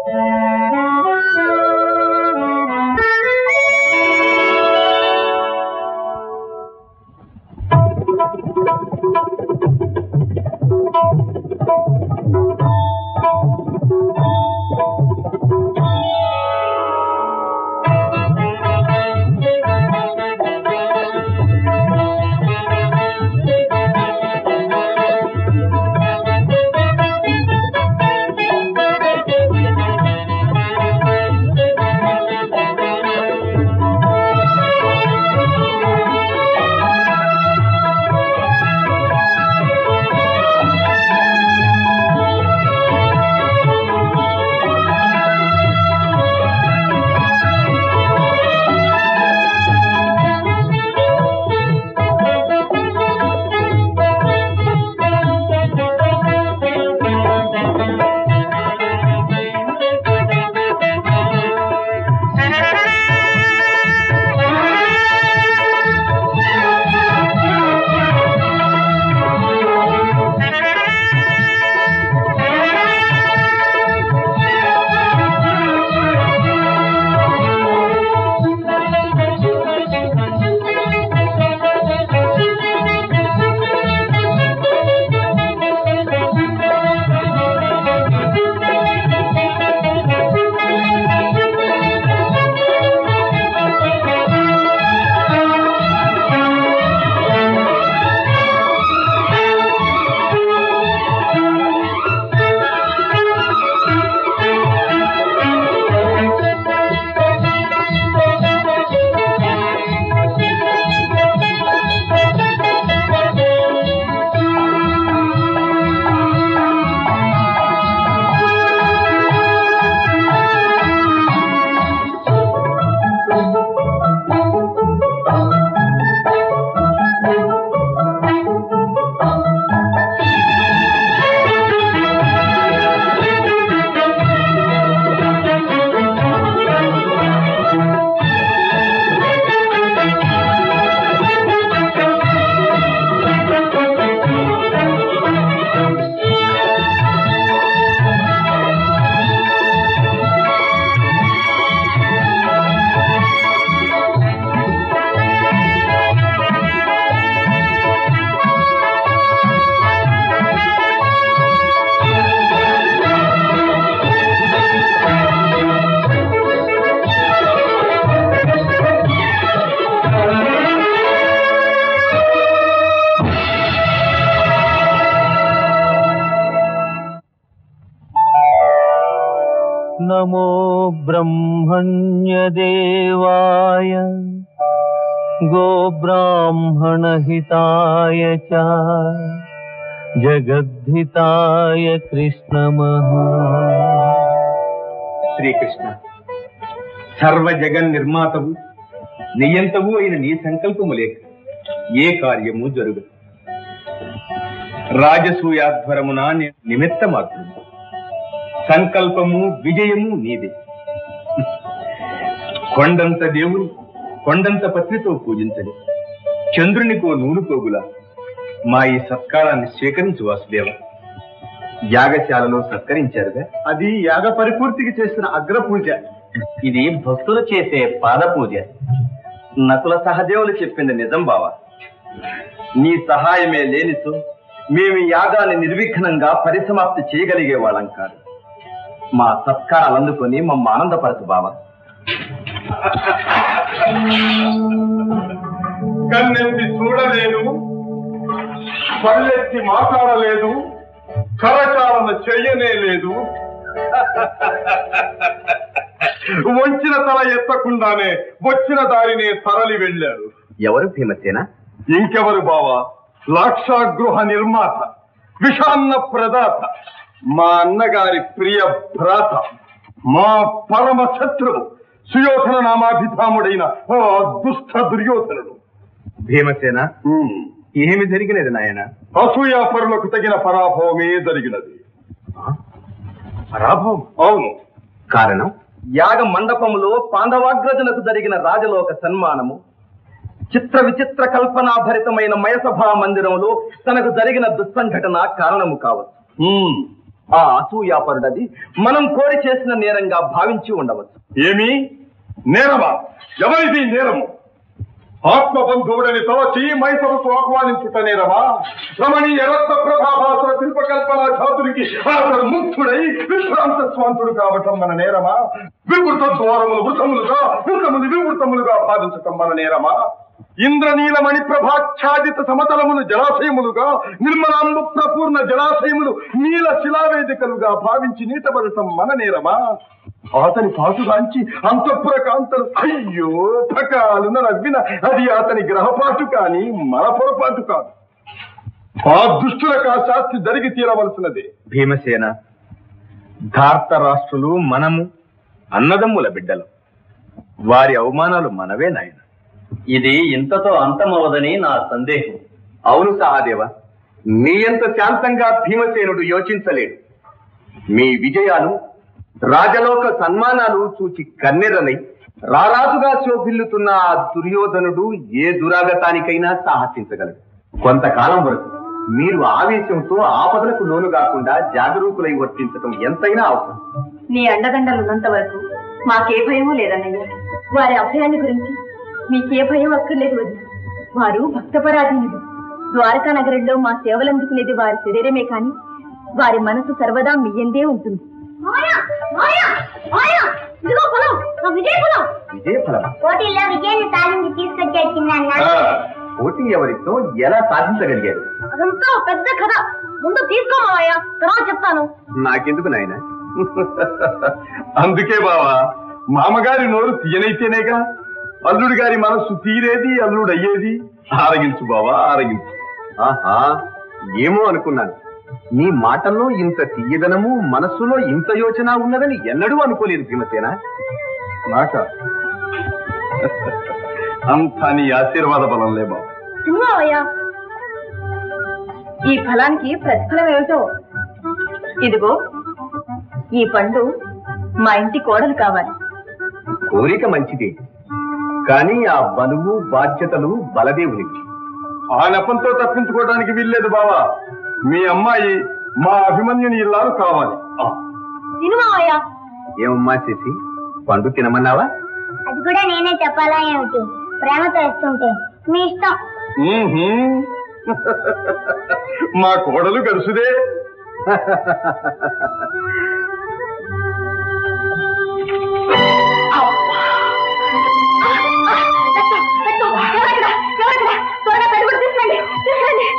నమో బ్రహ్మణ్యదేవాయ గోబ్రాహ్మణహితాయ చ జగద్ధితాయ కృష్ణమః శ్రీకృష్ణ సర్వ జగన్ నిర్మాతవు నియంతవు అయిన నీ సంకల్పము లేక ఏ కార్యము జరుగు రాజసూయాధ్వరమున ని- నిమిత్త మాత్రము సంకల్పము విజయము నీదే కొండంత దేవుడు కొండంత పత్రితో పూజించని చంద్రునికో నూలు పోగుల మా ఈ సత్కారాన్ని స్వీకరించు వాసుదేవ యాగశాలలో సత్కరించారుగా అది యాగ పరిపూర్తికి చేసిన అగ్ర పూజ ఇది భక్తులు చేసే పాద పూజ నకుల సహదేవులు చెప్పింది నిజం బావా నీ సహాయమే లేనిచో మేము ఈ యాగాన్ని నిర్విఘ్నంగా పరిసమాప్తి చేయగలిగే వాళ్ళం కాదు మా సత్కారాలు అందుకొని మమ్మ ఆనందపరచు బావా కన్నెత్తి చూడలేదు పల్లెత్తి మాట్లాడలేదు కరచాలన చెయ్యనే లేదు వంచిన తల ఎత్తకుండానే వచ్చిన దారినే తరలి వెళ్ళారు ఎవరు భీమసేన ఇంకెవరు బావా లాక్షాగృహ నిర్మాత విషాన్న ప్రదాత మా అన్నగారి ప్రియ భ్రాత మా పరమ శత్రువు సుయోధన నామాభిధాముడైన ఆ దుష్ట దుర్యోధనుడు భీమసేన హ్మ్. ఏమి జరిగినది నాయన అసూయాపరులకు తగిన పరాభవమే జరిగినది పరాభవం అవును కారణం యాగ మండపములో పాండవాగ్రజులకు జరిగిన రాజలోక సన్మానము చిత్ర విచిత్ర కల్పనాభరితమైన మయసభా మందిరంలో తనకు జరిగిన దుస్సంఘటన కారణము కావచ్చు హ్మ్. ఆ అసూయాపరుడది మనం కోరి చేసిన నేరంగా భావించి ఉండవచ్చు ఏమి నేరమా ఎవరిది నేరము ఆత్మబంధువుడని తలచి మైసభకు ఆహ్వానించుట నేరమా రమణీయ రక్త ప్రభాభాసుర శిల్పకల్పన ధాతునికి అతడు ముక్తుడై విశ్రాంత స్వాంతుడు కావటం మన నేరమా వివృత ద్వారములు వృతములుగా వృతములు వివృతములుగా భావించటం మన నేరమా ఇంద్రనీలమణి ప్రభాచ్ఛాదిత సమతలములు జలాశయములుగా నిర్మలాంబు ప్రపూర్ణ జలాశయములు నీల శిలావేదికలుగా భావించి నీటబడటం మన నేరమా అతని పాటుగాంచి అంతఃపుర కాంతలు అయ్యో పకాలున నవ్విన అది అతని గ్రహపాటు కాని మన పొరపాటు కాదు ఆ దుష్టులకు ఆ శాస్తి జరిగి తీరవలసినదే భీమసేన ధార్త రాష్ట్రులు మనము అన్నదమ్ముల బిడ్డలు వారి అవమానాలు మనవే నాయన ఇది ఇంతతో అంతమవదని నా సందేహం అవును సహాదేవ మీ అంత శాంతంగా భీమసేనుడు యోచించలేడు మీ విజయాలు రాజలోక సన్మానాలు చూచి కన్నెరనై రారాజుగా శోభిల్లుతున్న ఆ దుర్యోధనుడు ఏ దురాగతానికైనా సాహసించగలడు కొంతకాలం వరకు మీరు ఆవేశంతో ఆపదలకు లోను కాకుండా జాగరూకులై వర్తించటం ఎంతైనా అవసరం నీ అండదండలు ఉన్నంత వరకు మాకే భయమూ లేదన్నయ్య వారి అభయాన్ని గురించి మీకే భయం అక్కర్లేదు వదిన వారు భక్తపరాధీనుడు ద్వారకా నగరంలో మా సేవలందుకునేది వారి శరీరమే కాని వారి మనసు సర్వదా మీ ఎందే ఉంటుంది విజయఫలం పోటీలో విజయాన్ని సాధించి తీసుకొచ్చేసింది అన్న పోటీ ఎవరితో ఎలా సాధించగలిగారు అదంతా పెద్ద కథ ముందు తీసుకోమావయ్యా తర్వాత చెప్తాను నాకెందుకు నాయన అందుకే బావా మామగారి నోరు తీయనైతేనేగా అల్లుడి గారి మనస్సు తీరేది అల్లుడు అయ్యేది ఆరగించు బావా ఆరగించు ఆహా ఏమో అనుకున్నాను నీ మాటల్లో ఇంత తీయదనము మనస్సులో ఇంత యోచన ఉన్నదని ఎన్నడూ అనుకోలేదు భీమసేన నాక అంతా నీ ఆశీర్వాద బలంలే బావ తిన్నావయ్యా ఈ ఫలానికి ప్రతిఫలం ఏమిటో ఇదిగో ఈ పండు మా ఇంటి కోడలు కావాలి కోరిక మంచిదే కానీ ఆ బలువు బాధ్యతలు బలదేవునికి ఆ నెపంతో తప్పించుకోవడానికి వీల్లేదు బావా మీ అమ్మాయి మా అభిమన్యుని ఇల్లాలు కావాలి ఆ, తినుమావయ్యా ఏమమ్మా చేసి పండు తినమన్నావా అది కూడా నేనే చెప్పాలా ఏమిటి ప్రేమతో ఇస్తుంటే మీ ఇష్టం మ్మ్హ్మ్. మా కోడలు గడుసుదే త్వరగా పెరుగుడు తీసుకురండి తీసుకురండి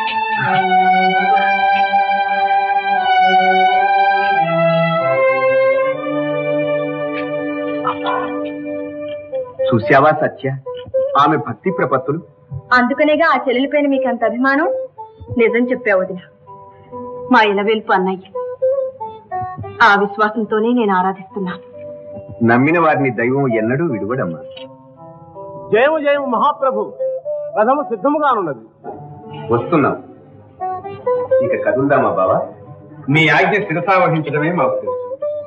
చూశావా సత్య ఆమె భక్తి ప్రపత్తులు అందుకనేగా ఆ చెల్లెలిపైన మీకు అంత అభిమానం నిజం చెప్పావు వదిన మా ఇలవేల్పు అన్నయ్య ఆ విశ్వాసంతోనే నేను ఆరాధిస్తున్నాను నమ్మిన వారిని దైవం ఎన్నడూ విడువడమ్మా జయము జయము మహాప్రభు రథము సిద్ధముగానున్నది వస్తున్నాం ఇక కదులుదామా బావా మీ ఆజ్ఞ శిరసావహించడమే మాకు తెలుసు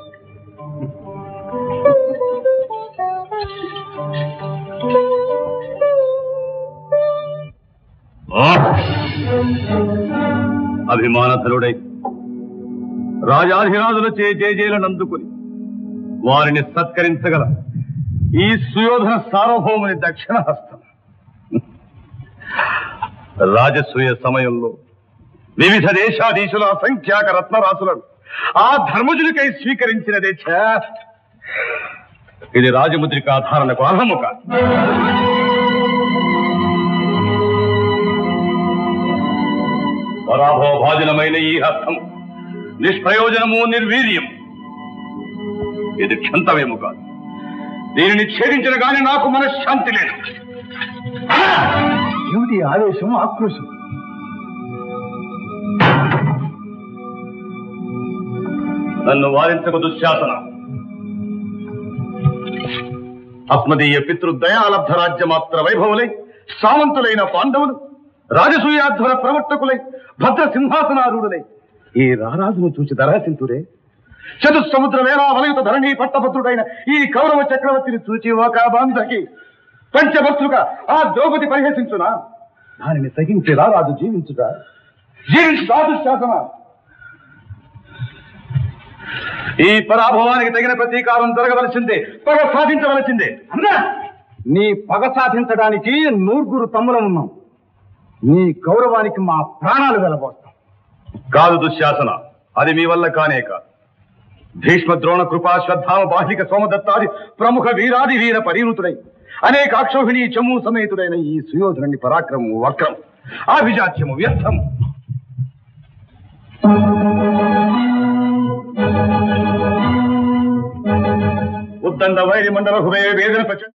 అభిమానధనుడై రాజాధిరాజుల చే జేజేలను అందుకుని వారిని సత్కరించగల ఈ సుయోధన సార్వభౌముని దక్షిణ హస్తం రాజసూయ సమయంలో వివిధ దేశాధీశుల అసంఖ్యాక రత్నరాశులను ఆ ధర్మజునికై స్వీకరించినదే ఛే! ఇది రాజముద్రిక ధారణకు అర్హము కాదు పరాభవభాజనమైన ఈ హస్తం నిష్ప్రయోజనము నిర్వీర్యం ఇది క్షంతమేము కాదు దీనిని ఛేదించిన గాని నాకు మనశ్శాంతి లేదు ఏమిటి ఆవేశం ఆక్రోశం నన్ను వారించకు దుశ్శాసన అస్మదీయ పితృదయాలబ్ధ రాజ్య మాత్ర వైభవులై సామంతులైన పాండవులు రాజసూయాధ్వర ప్రవర్తకులై భద్ర సింహాసనారూఢులై ఈ రారాజును చూసి దరాసింతురే చతుస్సముద్ర వేళ వలయుత ధరణి పట్టభద్రుడైన ఈ కౌరవ చక్రవర్తిని చూచి ఒక బంధకి పంచభద్రుక ఆ ద్రౌపది పరిహసించునా దానిని సహించేలా రాజు జీవించుట జీవించు రాజు శాసన ఈ పరాభవానికి తగిన ప్రతీకారం జరగవలసిందే పగ సాధించవలసిందే అన్నా నీ పగ సాధించడానికి నూరుగురు తమ్ములం ఉన్నాం నీ గౌరవానికి మా ప్రాణాలు వెలబోస్తాం కాదు దుశ్శాసన అది మీ వల్ల కానే కాదు భీష్మ ద్రోణ కృపా శ్రద్ధామ బాహిక సోమదత్తాది ప్రముఖ వీరాది వీర పరిణుతుడై అనేక అక్షోహిణి చము సమేతుడైన ఈ సుయోధనుని పరాక్రమము వక్రం ఆభిజాత్యము వ్యర్థము ఉద్దండ వైరి మండల హృదయ వేదన ప్రచ